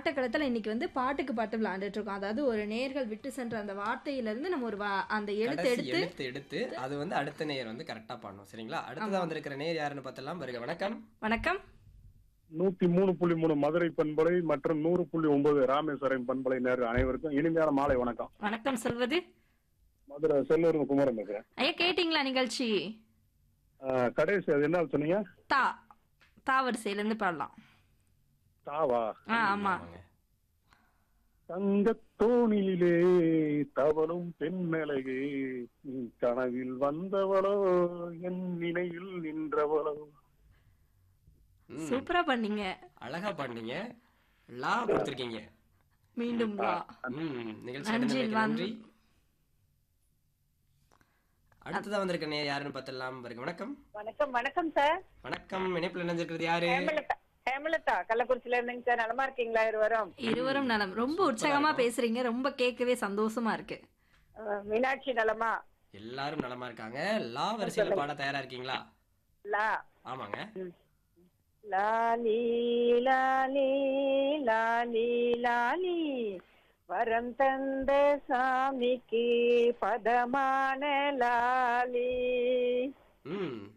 ஆட்டக்களத்துல இன்னைக்கு வந்து பாட்டுக்கு பாட்டு விளையாண்டுட்டு இருக்கோம் அதாவது ஒரு நேர்கள் விட்டு சென்ற அந்த வார்த்தையில இருந்து நம்ம ஒரு வா- அந்த எழுத்து கடைசி எடுத்து எழுத்து எடுத்து அது வந்து அடுத்த நேயர் வந்து கரெக்டா பண்ணணும் சரிங்களா அடுத்ததா வந்திருக்கிற நேயர் யாருன்னு பார்த்தலாம் பாருங்க வணக்கம் வணக்கம் நூத்தி மூணு புள்ளி மூணு மதுரை பண்பலை மற்றும் நூறு புள்ளி ஒன்பது ராமேஸ்வரம் பண்பலை நேர் அனைவருக்கும் இனிமையான மாலை வணக்கம் வணக்கம் சொல்வது மதுரை செல்லூர் குமரன் பேசுறேன் ஐயா கேட்டிங்களா நிகழ்ச்சி ஆஹ், கடைசி அது என்ன சொன்னீங்க தா தாவரிசையில இருந்து பாடலாம் தாவா ஆ ஆமா ஆமாங்க. தங்கத் தோணிலே தவளும் பெண்ணழகே நீ கனவில் வந்தவளோ என் நினைவில் நின்றவளோ ம், சூப்பரா பண்ணீங்க அழகா பண்ணீங்க லா கொடுத்துருக்கீங்க மீண்டும் வா ம் நிகழ்ச்சி நன்றி, நடந்தமைக்கு வந்து- நன்றி அடுத்ததா வந்திருக்க நேயர் யாருன்னு பார்த்தலாம் பாருங்க வணக்கம் வணக்கம் வணக்கம் சார் வணக்கம் இணைப்புல இணைஞ்சிருக்கிறது யாரு ஹேமலதா ஹேமலதா கள்ளக்குறிச்சில இருந்துங்க சார் நலமா இருக்கீங்களா இருவரும் இருவரும் நலம் ரொம்ப உற்சாகமா பேசுறீங்க ரொம்ப கேட்கவே சந்தோஷமா இருக்கு அஹ், மீனாட்சி நலமா எல்லாரும் நலமா இருக்காங்க லா வரிசையில பாட தயாரா இருக்கீங்களா லா ஆமாங்க லாலி லாலி லாலி லாலி வரம் தந்த சாமிக்கு பதமான லாலி ம்